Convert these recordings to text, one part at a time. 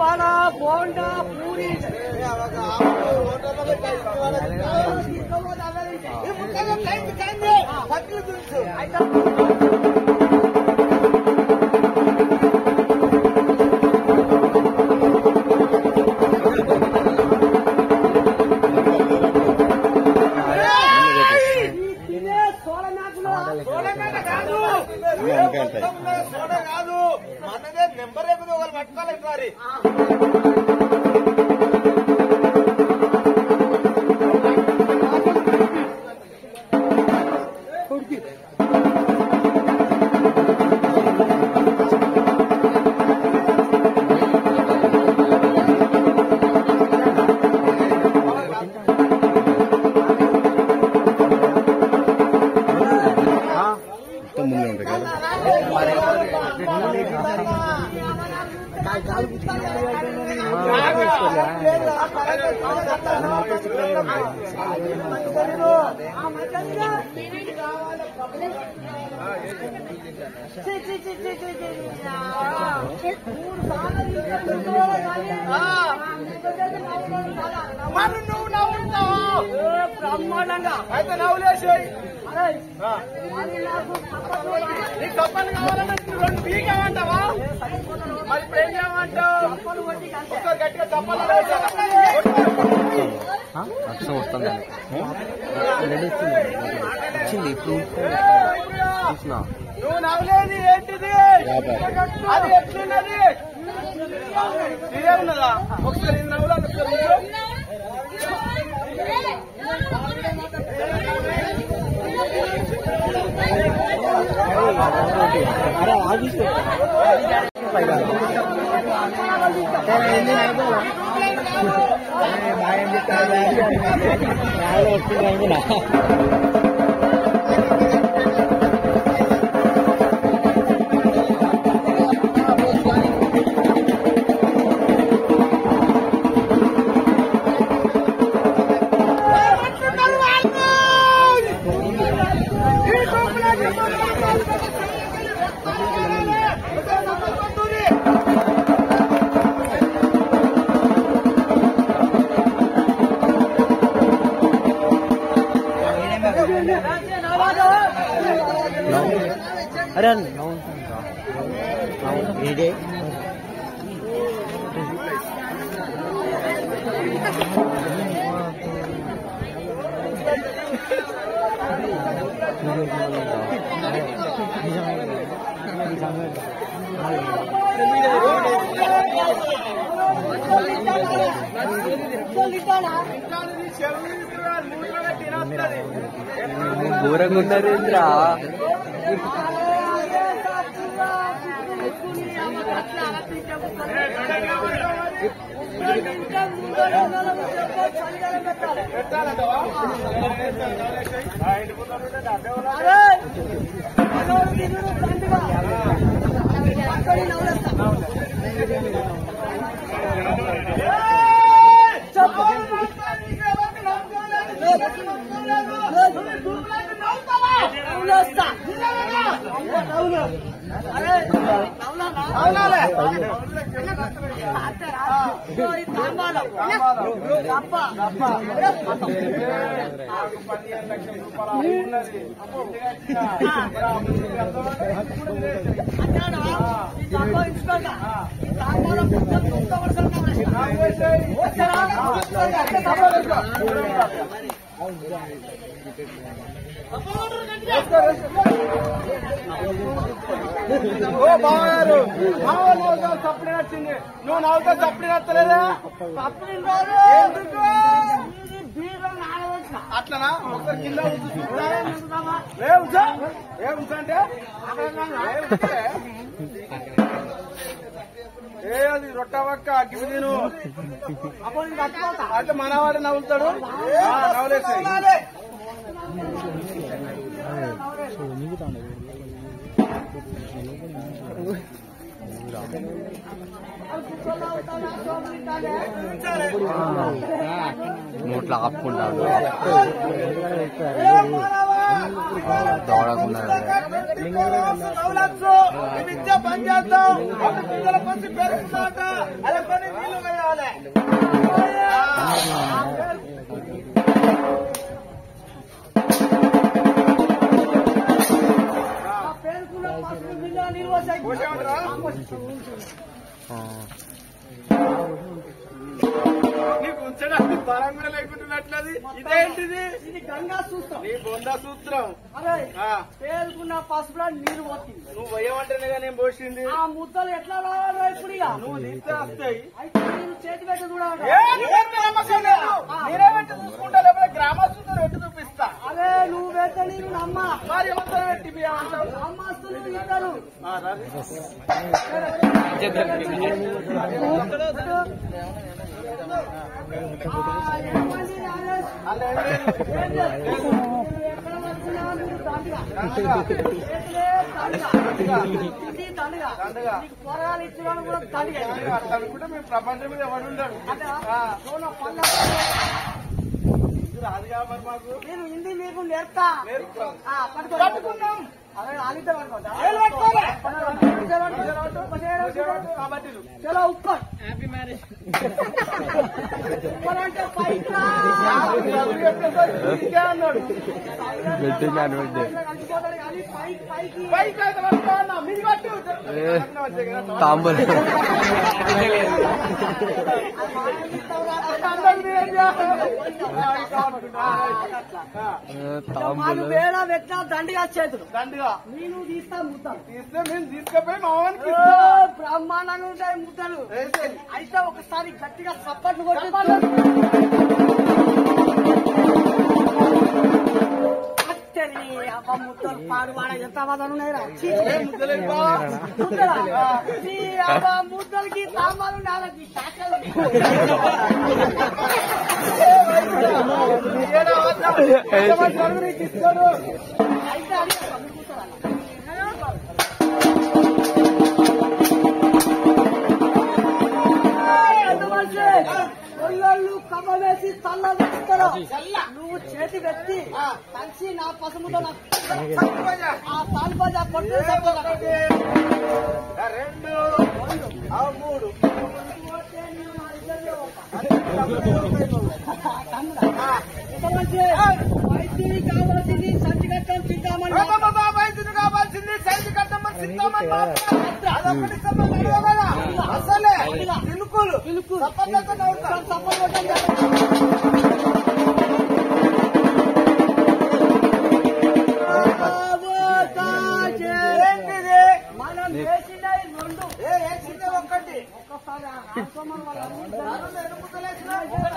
వడ బోండా పూరి తినే సోడ నాకులు కాదు మనదే నెంబర్ ఎక్కువ ఒకరు పట్టుకోవాలి మరి మొత్తం ముందే ఉంటాయి కదా మరి నువ్వు నవ్వుతావు బ్రహ్మాండంగా అయితే నవ్వులేసేయి అరే మరి నాకు తప్పదు. నీకు తప్పని కావాలంటే నువ్వు రెండు పీకేమంటావా మరి ఇప్పుడు ఏం చేయమంటావు ఒకసారి గట్టిగా తప్పలు అక్షరం వస్తుంది వచ్చింది ఇప్పుడు చూసిన నువ్వు నవ్వులేది ఏంటిది వ్యాపారం. అది ఎట్లున్నది ఇదే ఉన్నదా ఒకసారి ఇది నవ్వులాలి ఒకసారి కూర్చో. అరే ఇదే ఘోరంగా ఉన్నారేంద్రా ఓ బావగారు మా వాళ్ళు నవ్వుతావు సప్లై నచ్చింది నువ్వు నవ్వుతావు సప్లై నచ్చలేదా ఎందుకు అట్లనా ఒకసారి కింద ఉంచు చూద్దాం. ఏ ఉంచా ఏ ఉంచా అంటే ఏ ఉంచలే. ఏ అది రొట్టవక్క గివి నేను అయితే మనవాడు నవ్వుతాడు ఆ, నవ్వులేసేయ్. నోట్లో ఆపుకుంటాడు దోడకుండా నవ్వులచ్చు. ఈ విద్య పని చేద్దాం. ఒక పిల్లల పంచి పెరుగుతుందట. అలా కొన్ని ఆ పేరుకున్న పసుపు బిళ్ళ నిల్వ సైకిల్. పోసేమంటారా? నీకు ఉంచడానికి బలం కూడా లేకుంటున్నట్లది ఇదేంటిది ఇది గంగా సూత్రం నీ బొంద సూత్రం అదే ఆ, పేరుకున్న పసుపులో నీరు పోతుంది నువ్వు పోయమంటేనే కానీ ఏం పోసింది ఆ ముద్దలు ఎట్లా రావాలో ఇప్పుడు ఇక నువ్వు తీస్తే వస్తాయి అయితే నేను చేతి పెట్టి చూడాలి ఏ, నువ్వేం నమ్మకం లేదు. నేనే పెట్టి చూసుకుంటా లేకపోతే గ్రామస్తులతో పెట్టి చూపిస్తా అదే నువ్వు పెడితే నేను నమ్మ మరి ఎవరితో పెట్టి బియ్యమంటావు? నమ్మస్తులు ఇద్దరు ఆ, రాదు. ఆ, ఏమండి రాజేష్? అలా ఏం లేదు. ఏం లేదు. మీరు ఎక్కడ వచ్చినా మీరు దండగా. దండగా. చేతులే దండగా. ఇది దండగా. దండగా. నీకు పొరగాలు ఇచ్చినాను కూడా దండగా. అట్లా అనుకుంటే మేము ప్రపంచం మీద ఎవడు ఉండడు అంటే ఆ, సోనా పళ్ళ ఇది రాదు కాబట్టి మాకు నేను హిందీ మీకు నేర్పుతా నేర్పుతాం. ఆ, పట్టుకో. పట్టుకున్నాం. అదే ఆలితే పట్టుకోవద్దా? చేలు పట్టుకోలే. చేలు పట్టుకో, చేలు పట్టుకో, పదిహేడు చేలు పట్టుకో. కాబట్టి చలో ఉప్పర్ ఉప్పర్ అంటే పైకి రా. అన్నాడు వెడ్డింగ్ యానివర్సరీ కలిసిపోతాడు కానీ పైకి పైకి పైకి అయితే పట్టుకో అన్నా. మీది పట్టు. ఏ. తాంబూలం అందరూ మీరేం చేస్తారు? ఏ, మాకు తాంబూలం వేళ పెట్టినా దండిగా చేతులు దండిగా నేను తీస్తా ముద్దలు తీస్తే మేము తీసుకుపోయి మా వానికి ఓ, ఇస్తాం. బ్రహ్మాండంగా ఉంటాయి ముద్దలు వేసేయ్. అయితే ఒకసారి గట్టిగా సప్పట్లు కొట్టి అత్తని అబ్బా ముద్దలు పాడు వాడ ఎంత బాధలు ఉన్నాయిరా చీ, ఏ ముద్దలేదు బావా? ముద్దలా? చీ, అబ్బా ముద్దలకి సామాన్లు నాలకి శాఖలు ఏడా వద్దా? ఎంతమంది చదువు నీకు ఇస్తాడు? అయితే అడిగా మీరు కూర్చోవాలా? ఎంత మంచి ఒళ్ళొళ్ళు కమ్మ వేసి తల్ల వేస్తారు నువ్వు చేతి పెట్టి కలిసి నా పసుముతో నా ఆ తాలిబాజా కొట్టు ఆ రెండు ఆ మూడు ఎంత మంచి వైద్యుని కావాల్సింది సంచికట్టం తింటామని బాబా బాబాయ్ తిను కావాల్సింది సైజు కట్టమని సిద్ధమని మాత్రం. అదొకటి సంబంధం లేదు కదా. అసలే పిలుకులు పిలుకు. తప్పకుండా నవ్వుతా. ఏంటిది? మనం వేసిన ఈ రెండు ఏ వేసిందే ఒక్కటి ఒక్కసారి ఆ రామస్వామి వాళ్ళ అందరూ నన్ను ఎరుపుతలేసిన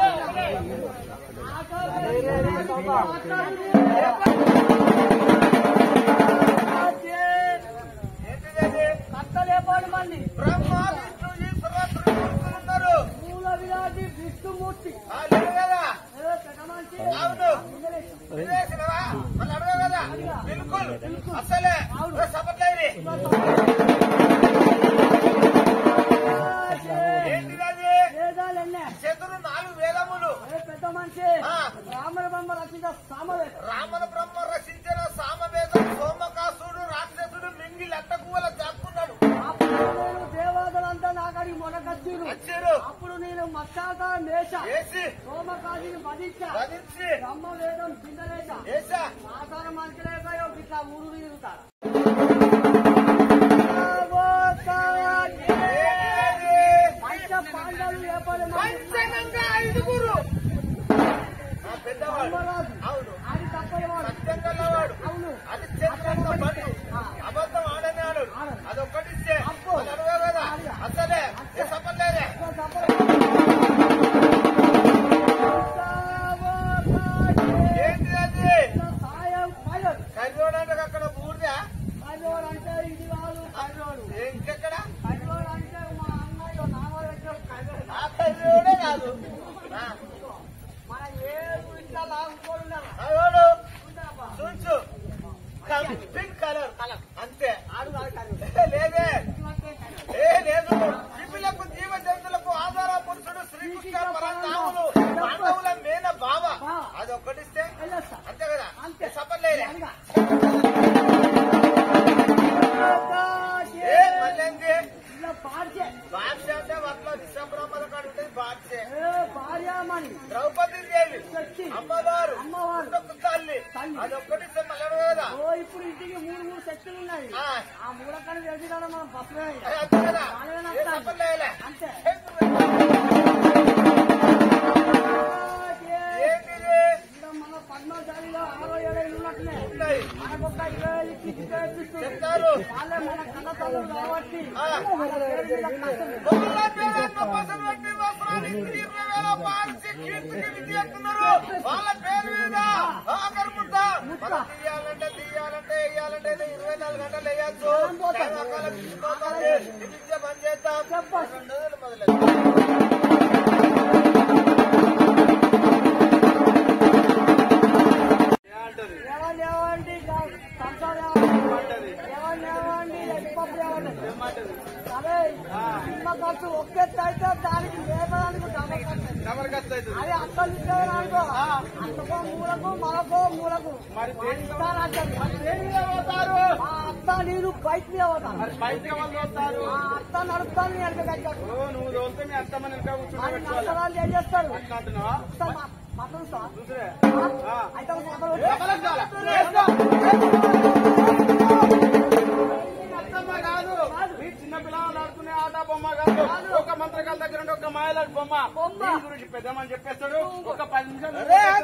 ఏంటిది కట్టలేపాడు మంది బ్రహ్మ విష్ణు ఈశ్వర త్రిమూర్తులు ఉన్నారు మూల విరాటి విష్ణుమూర్తి ఆ, లేరు కదా ఏ పెద్ద మనిషి. అవును విదేశీనవా? మళ్ళీ అడగవు కదా బిల్కుల్ అసలే ఏ సపట్లేది ఏంటిది అది వేదాలెన్నే. చతురు నాలుగు వేదములు ఏ పెద్ద మనిషి ఆ. రాముల బొమ్మ రచించిన సామవేద రామన బ్రహ్మ రచించిన సామవేదం సోమకాసుడు రాక్షసుడు మింగి లట్టకువల జాక్కున్నాడు అప్పుడు దేవతలంతా నాకడికి మొనకచ్చిరు వచ్చారు అప్పుడు నేను మత్తాక మేష వేసి సోమకాశిని వధించా వధించి బ్రహ్మవేదం చిందలేశ వేసా ఆధారం మంచిలేక ఇట్లా ఊరు తిరుగుతారు పంచ పాండవులు ఏర్పడి పంచగంగా ఐదుగురు ఆ పెద్దవాడు ధర్మరాజు అవును ఆడి తప్పవాడు సత్యం గల్లవాడు అవును అది చంద్రంగా బండు అబద్ధం ఆడనాడు అదొక్కటి ఇస్తే అది అడగవు కదా అసలే ఏ సపట్లేదే ఏంటిది అది సాయం పైలట్ కరిగోడానికి అక్కడ ఊరిదా పైలట్ ఉన్నది ఆ. ఆ మూలకాన్ని తెలిసి మనం బస్సులో అది అంతే కదా వాళ్ళేనా ఏ సంపద లేలే. అంతే ఏంటిది ఇంకా మన పద్నాలుగు జాతిలో ఆరో ఏడో ఇల్లు ఉన్నట్టునే ఉన్నాయి. మనకు ఒక ఇరవై ఐదు ఇచ్చి ఇంకా ఇప్పిస్తుంది. చెప్తారు. వాళ్ళే మన కన్న తల్లులు కాబట్టి ఆ. మన పేరు మీద కష్టం. బొమ్మల పేరన్న పసరు పెట్టి వస్త్రాలు ఇస్త్రీ ఇరవై వేల పాల్చి కీర్తికి విధి ఎక్కుతున్నారు. వాళ్ళ పేరు మీద ఆఖరి ముద్ద. మనం తీయాలంటే తీయాలంటే వేయాలంటే ఇది ఇరవై నాలుగు గంటలు వేయచ్చు టైం అకాల మించిపోతుంది. ఇది ఇచ్చే పని చేద్దాం రెండు రోజులు మొదలెడదాం. ఏమంటది? ఏమని ఏమండి ఇక సంసారం ఏమంటది? ఏమని ఏమండి ఎప్పటి ఏమండి ఏమంటది? సరే సినిమా ఖర్చు ఒక్కెత్తు అయితే దానికి లేపడానికి డబ్బు ఖర్చు. డబల్ ఖర్చు అవుతుంది. అది అక్కలు ఇచ్చేది అనుకో అత్తకో మూలకు మనకో మూలకు మరి దేనికి ఇస్తారు అంటారు. మరి దేని మీద పోతారు? ఆ అత్త నేను బైక్ మీద పోతాను మరి బయటకు వాళ్ళు వస్తారు ఆ అత్త నడుపుతాను నేను వెనక కట్టాను ఓ, నువ్వు తోలితే మీ అత్తమ్మని వెనక మరి కూర్చోబెట్టుకోవాలి నష్టరాలు ఏం చేస్తారు అట్లా అంటున్నావా సార్, మా- మటన్ సార్ చూసిరే ఆ? అయితే ఒక మటన్ డబల్ కావాలా? వేసుకో. అత్తమ్మ కాదు మీ చిన్న పిల్లలు ఆడుకునే ఆట బొమ్మ కాదు ఒక మంత్రకాల దగ్గర ఉండే ఒక మాయలాడి బొమ్మ బొమ్మ. దీని గురించి పెద్దమని చెప్పేస్తాడు ఒక పది నిమిషాలు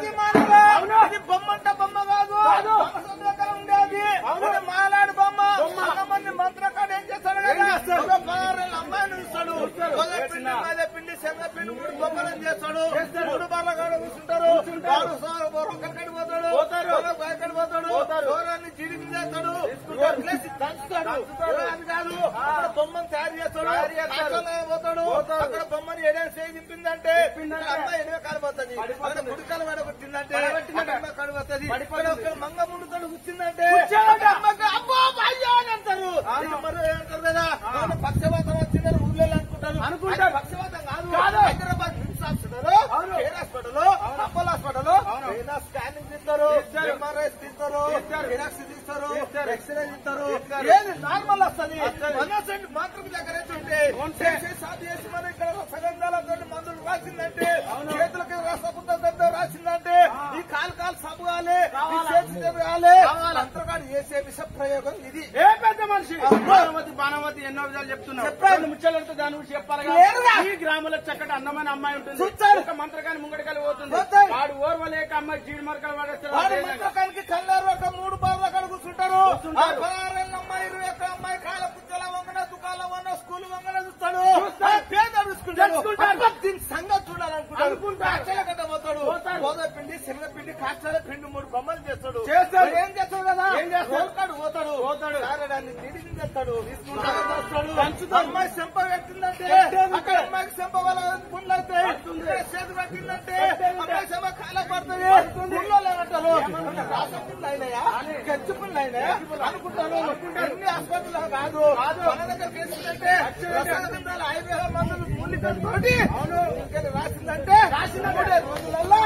అవును అది బొమ్మ అంటే బొమ్మ కాదు మనసు దగ్గర ఉండేది అవును మాయలాడి బొమ్మ కొంతమంది మంత్రకాడు ఏం చేస్తాడు కదా ఒక పదహారేళ్ళ అమ్మాయిని ఇస్తాడు ఒక పిండి మీద పిండి శనగ పిండి మూడు బొమ్మలను చేస్తాడు మూడు బర్ల కాడ కూర్చుంటారు వాడు సో- ఒకరికడి పోతాడు ఒకరికి బయటకడి పోతాడు సోరాన్ని జీడికి చేస్తాడు వదిలేసి దంచుతాడు అది కాదు అక్కడ బొమ్మను తయారు చేస్తాడు అక్కడ పోతాడు అక్కడ బొమ్మని ఏడేసి చేయి తిప్పిందంటే అమ్మాయి ఎడవ కాలిపోతుంది అక్కడ గుడికాలు పడగొట్టిందంటే అమ్మాయి కడుగుతుంది ఇక్కడ ఒక మంగ ముందుతాడు కూర్చుందంటే అమ్మకి అబ్బో అయ్యో అని అంటారు ఇది మరి ఏమంటారు కదా అవును, పక్షవాతం వచ్చిందని ఊళ్ళో అనుకుంటారు అనుకుంటారు పక్షవాతం కాదు Hyderabad MIMS hospital care hospital Apollo hospital ఏదైనా స్కానింగ్ తీస్తారు ఎంఆర్ఐ తీస్తారు జిరాక్స్ తీస్తారు ఎక్స్రే తీస్తారు ఏది నార్మల్ వస్తుంది మనసండి మాత్రం దగ్గర ఉంటే చేసి సాధి చేసి మన ఇక్కడ సగంధాలతో మందులు రాసిందంటే చేతులకి రసపుత్రంతో రాసిందంటే ఈ కాలు కాలు సబ్బు కాలే ఈ చేతి చేతి కాలే మంత్రగాడు చేసే విష ప్రయోగం ఇది ఏ పెద్ద మనిషి బాణవతి బాణవతి ఎన్నో విధాలు చెప్తున్నావు చెప్పాను. ముచ్చలంతా దాని గురించి చెప్పాలి లేరుగా. ఈ గ్రామంలో చక్కటి అందమైన అమ్మాయి ఉంటుంది చూస్తాడు. ఒక మంత్రకాని ముంగడికలు పోతుంది పోతాడు. వాడు ఓర్వలేక అమ్మాయి జీడి మరకలు వాడు వాడేస్తాడు మంత్రకానికి కళ్ళారు ఒక మూడు బార్లు అక్కడ కూర్చుంటారు కూర్చుంటారు. ఆ పదహారేళ్ళ అమ్మాయి ఇరవై ఒక్క అమ్మాయి కాల కుక్కల వంగన దుకాణం వంగన స్కూల్ వంగన చూస్తాడు చూస్తాడు. ఆ పేద చూసుకుంటాడు తెలుసుకుంటాడు. అబ్బా, దీని సంగతి చూడాలనుకుంటాడు అనుకుంటాడు. కాచల గడ్డ పోతాడు పోతాడు. గోదా పిండి శనగ పిండి కాచాల పిండి మూడు బొమ్మలు చేస్తాడు చేస్తాడు. మరి ఏం చేస్తాడు కదా ఏం చేస్తాడు? రోల్కాడు పోతాడు పోతాడు. దాన్ని తిరిగి చేస్తాడు తీసుకుంటాడు. వస్తాడు. దంచుతాడు. అమ్మాయి చెంప పెట్టిందంటే పెట్టేది అక్కడ అమ్మాయికి చెంప వల్ల పుండ్లు అవుతాయి ఇక్కడ చేతి పెట్టిందంటే అమ్మాయి చెంప కాల పడుతుంది పుండ్లు లేదంటారు రాస పుండ్లు అయినాయా గచ్చి పుండ్లు అయినాయా అనుకుంటాను ఎన్ని హాస్పిటల్ కాదు మన దగ్గర కేసుందంటే రసాయనాలు ఐదు వేల మందులు మూలికలతోటి ఇక్కడ రాసిందంటే రాసిందంటే రోజులల్లా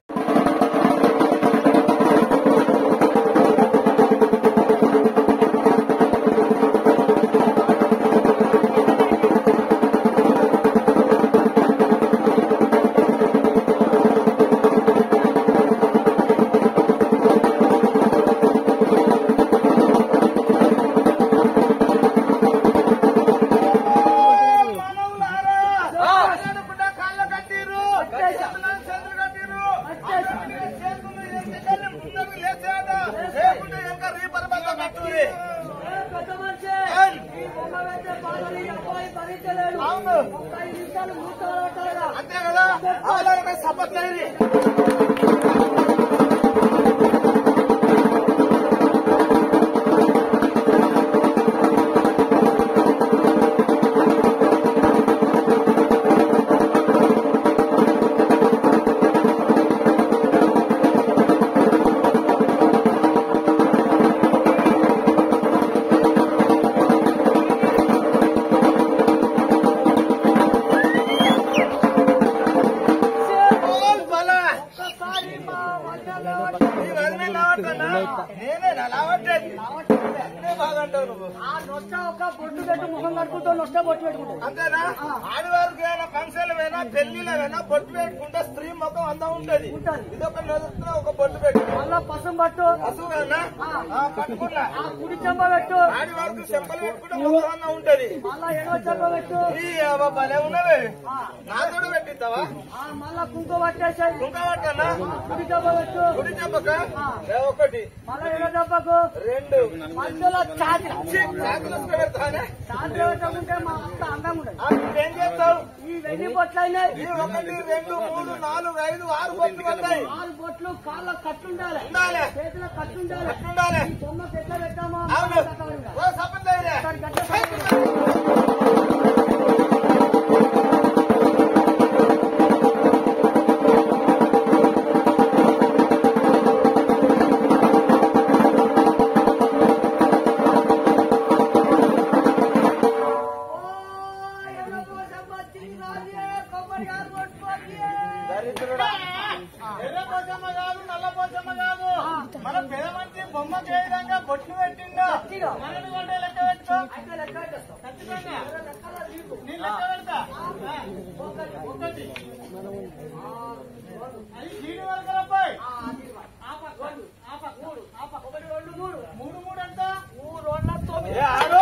మనవులారా అనుకుంటా కాళ్ళ కట్టిరు చేతులను చేతులు కట్టిరు చేతులు ఎత్తుకొని ముందుకు లేచాడ లేకుంటే ఇంకా రీపర్ బల్ల కట్టురి పెద్ద మనిషి ఏయ్. ఈ బొమ్మ పెట్టే బాధని ఈ అబ్బాయి భరించలేడు అవును. ఒక్క ఐదు నిమిషాలు మూతాలు పెట్టాలిగా అంతే కదా అలాగే సపట్లేదు బలా ఒక్కసారి మా వంటలో ఈ వదిలే లావట్టన్నా? నేనే నా లావట్టేది. అన్నీ బాగుంటావు నువ్వు. ఆ నొట్ట ఒక బొట్టు పెట్టి ముఖం కట్టుకుంటూ నొట్ట బొట్టు పెట్టుకుంటావు అంతేనా ఆడవారికి ఏమైనా ఫంక్షన్లు పోయినా పెళ్లిలో బొట్టు పెట్టుకుంటే స్త్రీ ముఖం అందం ఉంటది ఉంటది. ఇది ఒక నదుతున్న ఒక బొట్టు పెట్టు మళ్ళా పసం పట్టు అసలు కదన్నా? ఆ, పట్టుకున్నా ఆ కుడి చెంప పెట్టు ఆడి వరకు చెంపలు పెట్టుకుంటే ముఖం అందం ఉంటది మళ్ళా ఎడవ చెంప పెట్టు ఈ అవ్వ భలే ఉన్నవే ఆ, నాతో పెట్టిస్తావా ఆ, మళ్ళా కుంకుమ పట్టేసాయి ఇంకా పట్టనా కుడి చెంప పెట్టు కుడి చెంపక ఏ ఒకటి మళ్ళా ఎడవ చెంపకు రెండు మధ్యలో చాతి ఛీ, చాకులు వస్తే పెడతానే చాతి పెట్టకుంటే మా అంత అందంగా ఉండదు ఆ, నువ్వేం చేస్తావు ఈ వెండి బొట్లు అయినాయి ఈ ఒకటి రెండు మూడు నాలుగు ఐదు ఆరు బొట్లు పడతాయి ఆరు బొట్లు కాళ్ళ కట్టుండాలి ఉండాలి చేతిలో కట్టుండాలి ఉండాలి ఈ బొమ్మకి ఎట్లా పెట్టామో అవును ఓ సంబంధం అక్కడికి ఎట్లా పెట్టామో. దరిద్రుడా ఎర్ర పోచమ్మ కాదు నల్ల పోచమ్మ కాదు మన పెద్ద మంచి బొమ్మ చేయడంగా బొట్లు పెట్టిండు మనని కొంటే లెక్క పెట్టుకో ఖచ్చితంగా నేను లెక్క పెడతా ఒకటి అది సీడు వరకు అబ్బాయి మూడు మూడు ఎంత ఏ ఆరు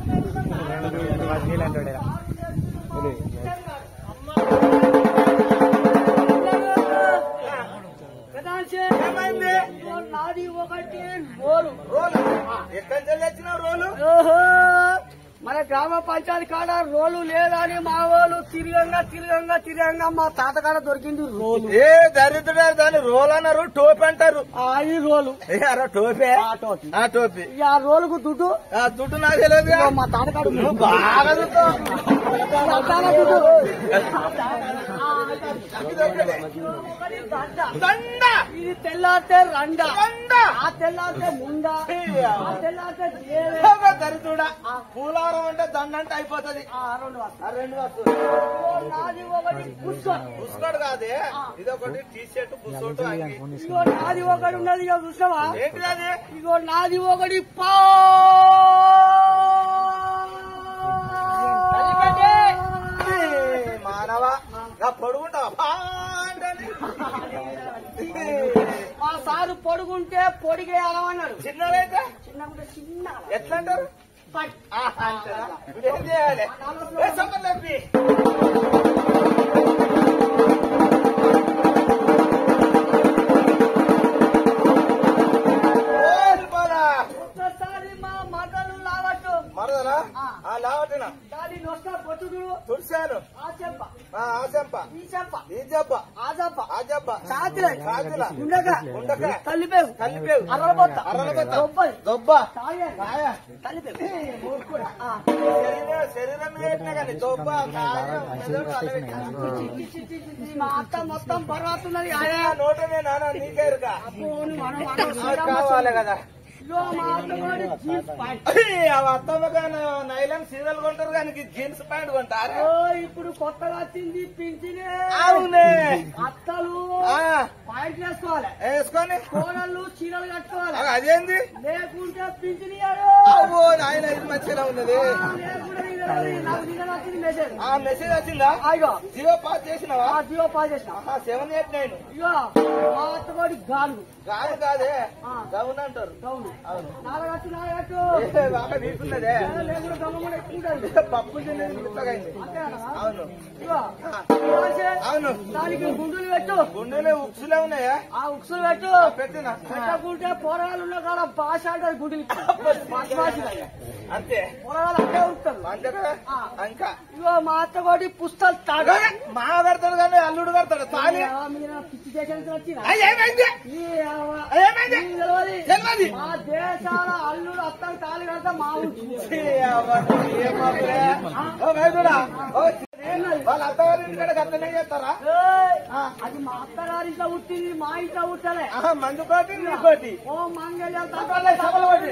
ఏమైంది నాది ఒకటి నోరు రోలు ఎక్కడి నుంచి వచ్చిన రోలు ఓహో మన గ్రామ పంచాయతీ కాడ రోలు లేదని మా వాళ్ళు తిరగంగా తిరగంగా తిరగంగా మా తాతకాడ దొరికింది రోలు ఏ దరిద్రుడు దాని రోల్ అన్నారు టోపీ అంటారు అది రోలు ఏ అరా టోపీ ఆ టోపీ. ఆ టోపీ ఇక ఆ రోలుకు దుడ్డు ఆ దుడ్డు నాకు తెలియదు ఇగో మా తాతకాడ ఉంది. నువ్వు బాగా చూస్తావు. తాతకాడ దుడ్డు ఒకటి దండ. దండ ఇది తెల్లారితే రండ దండ ఆ తెల్లారితే ముండ ఆ తెల్లారితే దేవే. ఒక దరిద్రుడా పూలారం అంటే దండ అంటే అయిపోతుంది ఆ రెండు వస్తాయి. ఆ రెండు వస్తుంది ఇగో నాది ఒకటి పుష్పం పుస్తకాడు కాదే ఇది ఒకటి టీ షర్ట్ పుస్తోటు అంగి ఇగో నాది ఒకటి ఉన్నది ఇక చూసావా ఏంటిది అది ఇగో నాది ఒకటి పా ఏ, మానవా నా పొడుగుంటావా పా అంటని. మా సారు పొడుగుంటే పొడిగే అలవన్నాడు చిన్నదైతే చిన్నగుంటే చిన్న అలవ. ఎట్లా అంటారు పట్. ఆహా, అంటారా? ఇదేం చేయాలి ఏ సంబంధం లేపి. ఓరి పోరా. ఒక్కసారి మా మగలు లావట్టు మరదలా ఆ. ఆ లావటిన దాని నొక్క పొట్టుడు తుడిశాను ఆ చెంప ఆ ఆ చెంప ఈ చెంప ఈ జబ్బ ఆ చెంప ఆ జబ్బ చాతిలే కాజుల ఉండక ఉండక తల్లిపేవు కలిపేవు అర్రబొత్త అర్రలబొత్త దొబ్బది దొబ్బ తాగే కాయ తల్లిపేవు ఆ. శరీరం శరీరం మీద పెట్టినా కానీ దొబ్బ కాయ మెదడు అలా పెట్టినా. చి, చి, చి, చి, చి, మా అత్త మొత్తం బరాతున్నది ఆయే ఆ నోటనే నాన్న నీకేరుగా పోను మనం అది కావాలి కదా ఇగో మా అత్తగారి జీన్స్ ప్యాంట్ అవి అత్తమ్మగా నైలాన్ సీరియల్ కొంటారు కానీ జీన్స్ ప్యాంట్ కొంటారా ఓ ఇప్పుడు కొత్తగా వచ్చింది పింఛనే అవునే అత్తలు ఆ, పాయింట్ వేసుకోవాలి వేసుకొని కోడళ్ళు చీరలు కట్టుకోవాలి ఆ, అదేంది లేకుంటే పింఛని అవ్వో నాయన ఇది మంచిగా ఉన్నది నాకు నిన్న వచ్చింది మెసేజ్ ఆ మెసేజ్ వచ్చిందా అయ్యో జియో పాస్ చేసినావా ఆ జియో పాస్ చేసిన సెవెన్ ఎయిట్ నైన్ ఇగో మా అత్తగారి గాను కాదు కాదే ఆ. గౌన్ అంటారు గౌను అవును నాగట్టు నాగట్టు ఏ, బాగా వీకున్నదే లేకుండా గమ్మ కూడా ఎక్కుంటుంది పప్పు తినేది గుత్తగైంది అంతేనా అవును ఇగో అవును దానికి గుండులు పెట్టు గుండెలో ఉక్సులే ఉన్నాయా ఆ ఉక్సులు పెట్టు పెట్టినా పెట్టకుంటే పోరగాళ్ళు ఉన్న కాడ భాష అంటే గుండెలు భాష భాష అంతే పోరగాళ్ళు అంటే ఉంటారు అంతే కదా ఆ. ఇంకా ఇగో మా అత్తగోడి పుస్తకాలు తాగా మా కడతాడు కానీ అల్లుడు కడతాడు తాలి మీరు పిచ్చి దేశానికి వచ్చిన అయ్య, ఏమైంది ఏమైంది? తెలియదు. మా దేశాల అల్లుడు అత్తలు తాళి కడతా మా ఊరు ఛీ, అవ్వ, ఏం మాత్రమే. ఓ వైద్యుడా, ఓ, వాళ్ళ అత్తగారి ఇంటికాడ గతనే చేస్తారా ఏయ్, అది మా అత్తగారి ఇంట్లో పుట్టింది మా ఇంట్లో పుట్టలే ఆహా, మందు కోటి నీ కోటి ఓ మంగళ్యాలు సభలో సభలో పడి.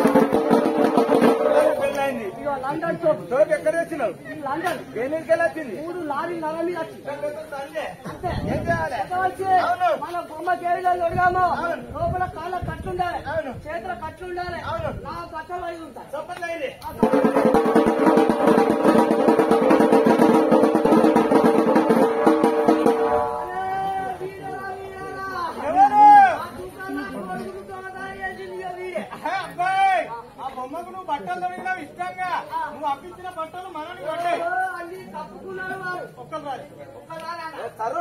పెళ్ళైంది ఇగో లండన్ చోపు తోటి ఎక్కడ వచ్చినావు ఈ లండన్ దేనికి వెళ్ళి వచ్చింది మూడు లారీ నల మీద వచ్చింది అంతే. అంతే ఏం చేయాలి వచ్చి అవును. మన బొమ్మ కేవీలో దొరికాము అవును. లోపల కాళ్ళ కట్లుండాలి అవును. చేతుల కట్లుండాలి అవును. నా బట్టలు అయి ఉంటాయి చెప్పండి అయింది ఆ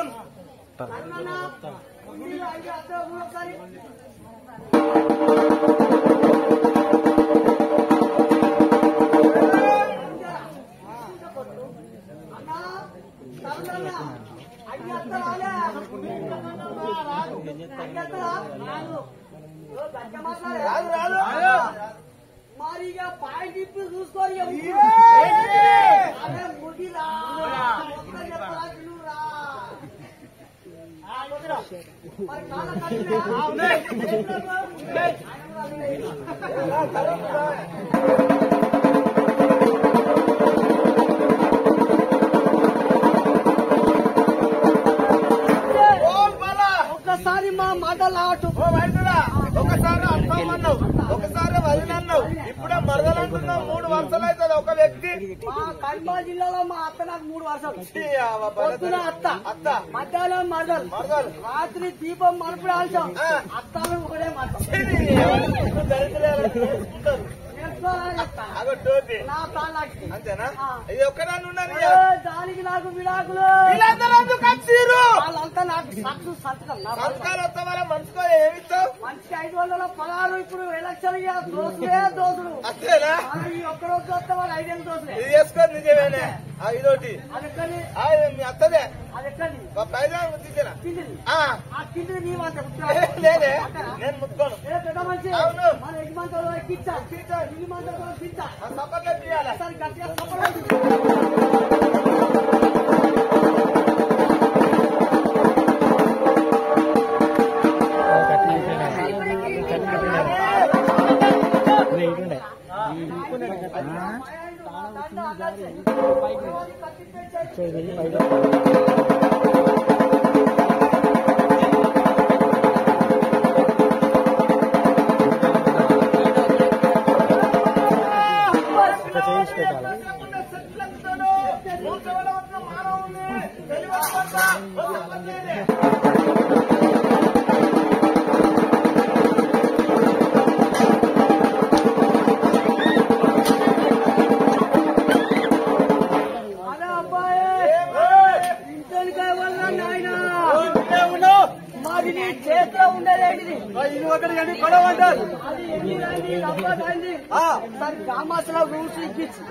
అన్నా, మీరు ఐదు అద్దె కూడా ఒకసారి అన్నా, తమ్ముడన్నా, ఐదు అద్దె రాలే. ఐదు అద్దె రా. ఓ, గట్టిగా మాట్లాడే. మరి ఇక పాయింట్ ఇప్పుడు చూసుకోవాలి ఇక ఊరు. అదే ముగిరా. ఒక్క చెప్పరా పిలువురా. మరి కాళ్ళ ఒక్కసారి మా మాటలు ఆటు ఒకసారి అర్థమన్నావు ఒకసారి వదినన్నావు ఇప్పుడే మరదలంటున్నావు మూడు వర్షాలు అవుతుంది ఒక వ్యక్తి మా కర్మా జిల్లాలో మా అత్త నాకు మూడు వర్షాలు ఈ ఆవ పొద్దున అత్త అత్త మధ్యాహ్నం మరదలు మరదలు. రాత్రి దీపం మనుపుడు ఆల్చాం ఆ. అత్తాలు ఒకటే మాట దరిద్రాలు నేర్చుకోవాలని చెప్తా. అగో టోపీ నా తాళ్ళకి అంతేనా ఆ. ఇది ఒక్కదాన్ని ఉన్నది ఏ, దానికి నాకు విడాకులు వీళ్ళందరూ ఎందుకు వచ్చిర్రు? వాళ్ళంతా నాకు సత్తు సంతకం నా వల్ల. సంస్కారం వస్తే వాళ్ళ మనసుకో ఏమిస్తావు మంచికి ఐదు వందల పదహారు ఇప్పుడు ఎలక్షన్ ఇక దోసులే దోసుడు అంతేనా వాళ్ళు ఈ ఒక్క రోజు వస్తే వాళ్ళు ఐదేళ్ళు దోసులే ఇది చేసుకొని నిజమేనే ఆ, ఇదోటి అది ఎక్కడి ఆ, ఇది మీ అత్తదే అది ఎక్కడి మా పైన తీసిన కిందిది ఆ, ఆ కిందిది నీ వంట లేదే నేను ముట్టుకోను ఏ పెద్ద మంచి అవును. మన యజమానులు ఎక్కించా ఇది మంత్రులు కించా ఆ సపర్లు తీయాలి ఒకసారి గట్టిగా సపోర్ట్ అదే అబ్బాయి ఇంటోనికాయ వల్ల నాయన మాది నీ చేతిలో ఉండేదేంటిది ఇది ఒకటి కానీ గొడవ అంటారు అది ఎన్ని రాయింది డబ్బా రాయింది ఒకసారి గామాసలో రూల్స్ ఇప్పించి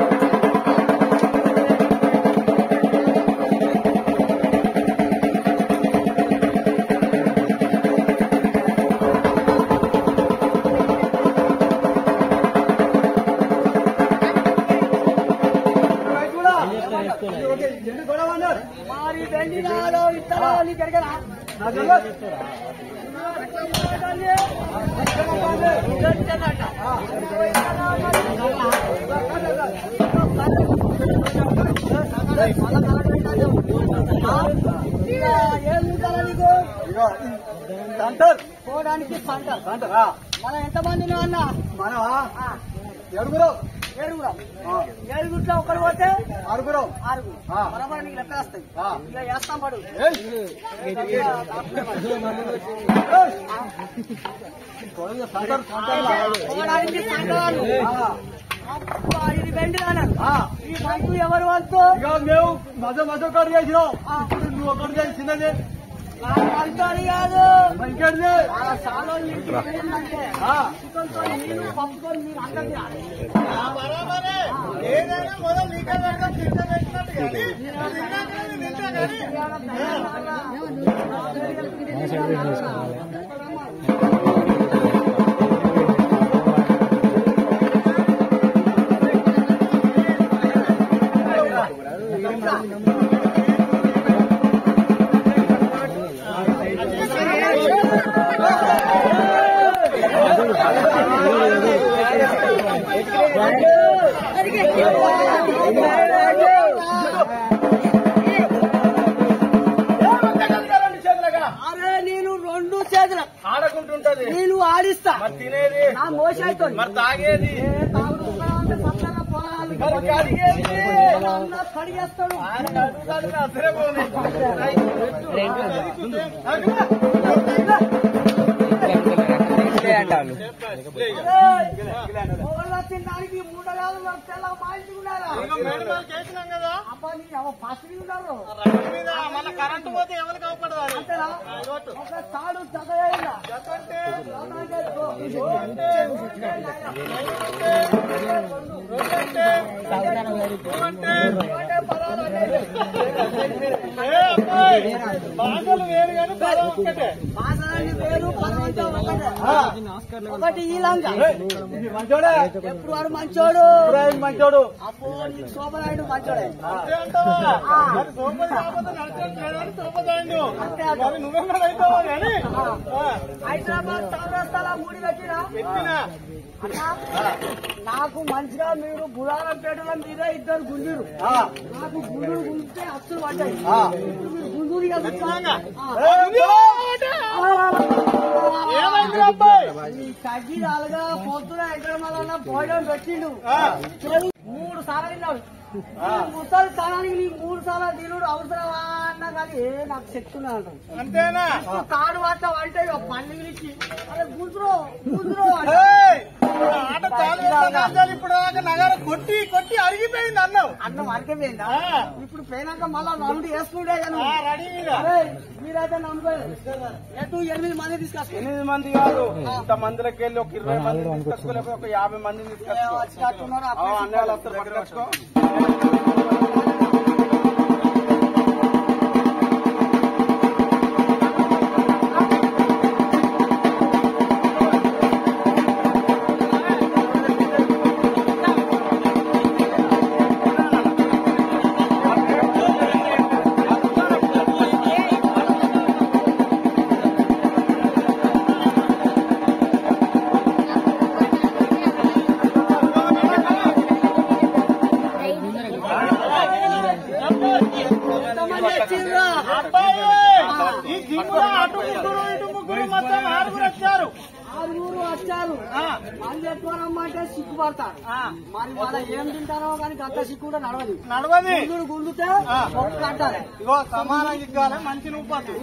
గొడవ అన్నారు మరి వెండి నాలో ఇస్తారో నీకు ఎరగరా ఏం ఉంటారా నీకు అంటారు పోవడానికి సంటారు అంటారా మనం ఎంతమంది అన్న మనమా ఎడుగురు ఏడుగురం ఏడుగుట్లో ఒకరు పోతే ఆరుగురు ఆరుగురు ఆ. బరాబర్ నీకు లెక్క వస్తాయి ఆ. ఇక వేస్తాం పడు పోవడానికి సంటాలు అబ్బా, ఇది వెండి అన్నారు ఈ బంకు ఎవరు వంతు ఇక మేము మజ మజ ఒకటి చేసినాం ఇప్పుడు నువ్వు ఒకటి చేసి చిన్నది అంటారు కాదు ఇంకేంటి ఆ సాలోళ్ళు ఇంటికి వెళ్ళిందంటే చికెన్తో నీళ్ళు పప్పుకొని మీరు అందరు తినాలి. బరాబరే ఏదైనా మొదలు నీకే పెడతాం తింటే పెట్టినట్టు కానీ నువ్వు తిన్నాక నేను తింటా కానీ అరే నేను రెండు చేతుల ఆడకుంటుంటది నేను ఆడిస్తా మరి తినేది నా మోసైతో మరి తాగేది తాగుడు ఉంటే పక్కన పొలాలు మరి కడిగేది పొలాల్లో కడిగేస్తాడు ఆయన అడుగుతాడు నా అసలే పోనీ. మొగలు తినడానికి మూడు కాదు తెల్ల మాయించుకున్నారా ఇక మేడ మీద చేసినాం కదా అబ్బా నీ అవ్వ పసిడి ఉన్నారు రగడ మీద మళ్ళా కర కరెంటు పోతే ఎవరికి అవపడదు అంతేనా ఒక తాడు చదవేయండి బాధలు వేరు కానీ పదం ఒక్కటే భాషలన్నీ వేరు పదవంతం ఒకటే. ఒకటి ఈ లంగా ఎప్పుడు వాడు మంచోడు మంచోడు అప్పుడు నీకు శోభనాయుడు మంచోడే అంతే అంటావా మరి సోపతి కాకపోతే నడిచేది సోపదాయండు అంతే అంటావు. మరి నువ్వెక్కడ అవుతావా కానీ హైదరాబాద్ చౌరస్తాల మూడి పెట్టినా ఎత్తినా అన్నా, నాకు మంచిగా మీరు బుధారంపేటలో మీద ఇద్దరు గుంజురు నాకు గుంజురు గుంజితే అచ్చులు పడ్డాయి మీరు గుంజూరు ఇక కూర్చోండి. ఏమైంది అబ్బాయి ఈ కడ్డీరాలుగా పొద్దున ఎక్కడ మళ్ళా భోజనం పెట్టిండు మూడు సార్లు తిన్నాడు ఈ ముసలి స్థానానికి నీ మూడు సార్లు తినుడు అవసరమా అన్నా కానీ ఏ నాకు శక్తి ఉన్నాడు అంతేనా కాడు పట్ట అంటే పండుగ ఇచ్చి అరే గుంజురో గుంజురో అంటే ఏయ్! ఆట చాలు చాలు ఇప్పుడు దాకా నగరం కొట్టి కొట్టి అరిగిపోయింది అన్నావు అన్నం అరకపోయిందా ఆ. ఇప్పుడు పోయినాక మళ్ళా రౌండ్ వేసుకుంటే కానీ ఆ, రెడీగా అరే మీరైతే నమ్ముకోలేదు ఎటు ఎనిమిది మంది తీసుకొస్తారు ఎనిమిది మంది కాదు ఇంత మందిలోకి వెళ్ళి ఒక ఇరవై మంది తీసుకొచ్చుకోలేకపోతే ఒక యాభై మందిని తీసుకొచ్చుకో వచ్చినట్టున్నారు ఆ, అప్పుడు అన్నయ్యలు వస్తారు పట్టుకొచ్చుకో ఎంతమంది వచ్చిండ్రా? అబ్బాయి ఈ జిమ్ములో అటు ముగ్గురు ఇటు ముగ్గురు మొత్తం ఆరుగురు వచ్చారు ఆరుగురు వచ్చారు ఆ, మంది ఎక్కువ రమ్మంటే సిగ్గుపడతారు ఆ, మరి వాళ్ళ ఏం తింటారో కానీ గంట సిగ్గు కూడా నడవదు నడవది గుండుడు గుండితే ఆ. ఒక్క అంటారు ఇగో సమానం ఇగ్గాలి మంచి నువ్వు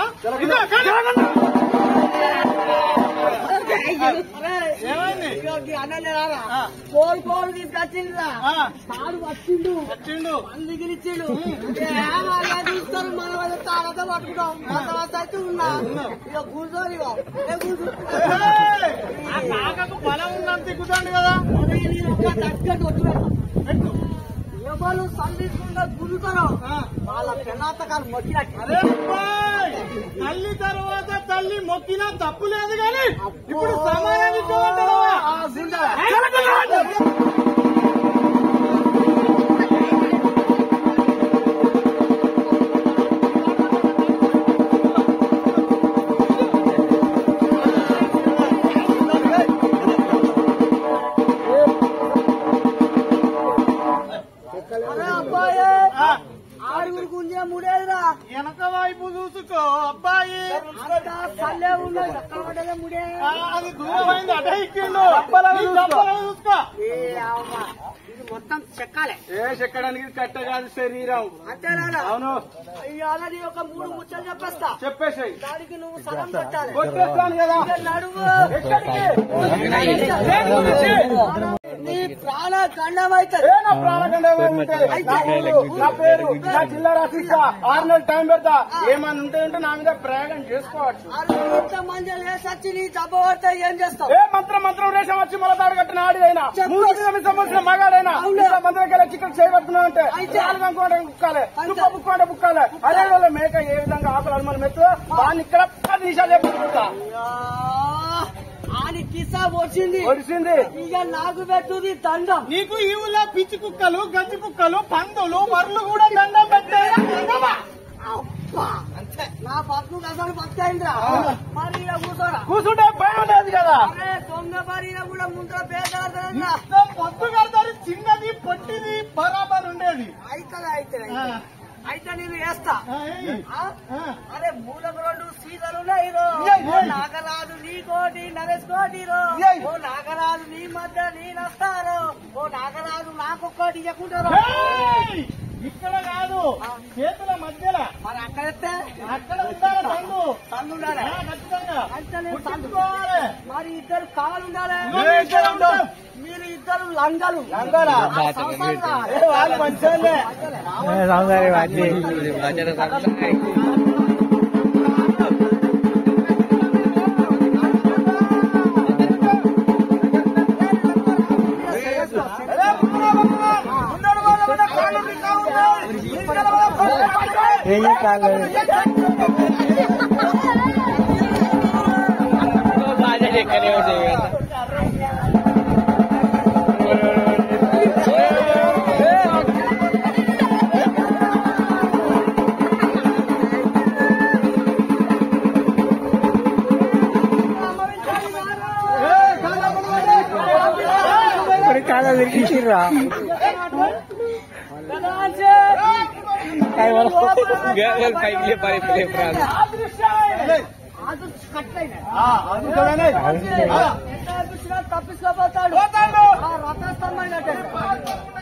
ఏమైంది అన్నలేరా ఆ. కోడి కోడి తీసుకొచ్చిండ్రా ఆ, తాడు వచ్చిండు వచ్చిండు మంది గిలిచిండు చూస్తారు మనం అది తాడతో పట్టుకుంటాం మత వస్త అయితే ఉన్నా ఇక కూర్చోరు ఇక ఏ కూర్చో ఏయ్! ఆ కాకకు బలం ఉందని తిక్కుతాండి కదా అరే నేను ఒక్క తగ్గట్టు వస్తున్నాను ఎవరు సంధించుకుంటే గురుతారో ఆ. వాళ్ళ పెనాతకాలు మొక్కినట్టు అరే అబ్బాయ్! తల్లి తర్వాత తల్లి మొక్కినా తప్పు లేదు కానీ ఇప్పుడు సమానం ఇచ్చేమంటావా? ఆ గుండె. అరే అబ్బాయి ఆ, ఆరుగురు గుంజే మూడేదిరా వెనక వైపు చూసుకో అబ్బాయి అంతా సల్లే ఉన్నాయి ఎక్కడ పడ్డదే మూడే ఆ, అది దూరం అయింది అటే ఇక్కిండు ఈ డబ్బలను చూసుకో ఏ అవ్వ, ఇది మొత్తం చెక్కాలే ఏ చెక్కడానికి కట్ట కాదు శరీరం అంతేనా అవును ఇవాళ నీ ఒక మూడు ముచ్చలు చెప్పేస్తా చెప్పేసాయి దానికి నువ్వు సగం పెట్టాలి కొట్టేస్తాను కదా ఇక నడువు ఎక్కడికి? నీ ప్రాణ ఖండం అవుతుంది ఏ నా ప్రాణగండం ఏముంటది? నా ఊరు, నా పేరు నా జిల్లా రాసిస్తా ఆరు నెలలు టైం పెడతా ఏమన్నా ఉంటే ఉంటే నా మీద ప్రయోగం చేసుకోవచ్చు అది ఇంత మంది లేసొచ్చి నీ దెబ్బ పడితే ఏం చేస్తావు ఏ మంత్రం మంత్రం రేషం వచ్చి మన తాడు కట్టిన ఆడిదైనా చెప్పు. మూడు సంవత్సరం మగాడైనా అవును. ఇట్లా మంత్రం వెళ్ళి చికెన్ చేయబడుతున్నా అంటే అయితే. నాలుగు అనుకోండి బుక్కాలే అంతే. దుప్ప బుక్కోంటే బుక్కాలే అదే వాళ్ళ మేక ఏ విధంగా ఆకులు అనుమానం మెత్తు దాన్ని ఇక్కడ పది నిమిషాలు చెప్పుకుంటా అని కిసా వచ్చింది ఒడిసింది ఇక నాకు పెట్టుది దండం నీకు ఈ ఊళ్ళో పిచ్చి కుక్కలు గజ్జి కుక్కలు పందులు మరలు కూడా దండం పెట్టాయి అబ్బా నా బతుకు అసలు బతకైందిరా మరి ఈడ కూర్చోరా కూర్చుంటే భయం లేదు కదా అరే దొంగ మరి ఈడ కూడా ముందర పేదరా మొత్తం పొద్దు కడతారు చిన్నది పొట్టిది బరాబర్ ఉండేది అయితే అయితే అయితే నేను వేస్తా ఆ, ఏయ్. ఆ? ఆ. అరే మూలకు రెండు సీజలు ఉన్నాయి రో. ఏయ్, ఓ ఏయ్. నాగరాజు నీ కోటి నరేష్ కోటి రో. ఏయ్. ఓ నాగరాజు నీ మధ్య నీ నస్తారు ఓ నాగరాజు నాకొక్కటి ఇవ్వకుంటారు ఏయ్! ఇక్కడ కాదు చేతుల మధ్యలో మరి అక్కడైతే అక్కడ ఉండాలి సందు సందు ఉండాలి ఆ, ఖచ్చితంగా అంటే నేను సందు. గుర్తుంచుకోవాలి. మరి ఇద్దరు కావాలి ఉండాలి మేము ఇద్దరం ఉంటాం. మీరు ఇద్దరు లంగలు లంగలా? ఆ సంవత్సరాలు కావాలి. ఏ, వాళ్ళు మంచోళ్ళే. అరే బొమ్మ, బొమ్మ. ఉన్నాడు వాళ్ళ మీద కాళ్ళు ఇంకా ఉన్నాయి. ఇంకా వాళ్ళ కాళ్ళు పట్టాయి. తప్పించుకోపోతాడు పోతాడు. రథస్తంభం కట్టాడు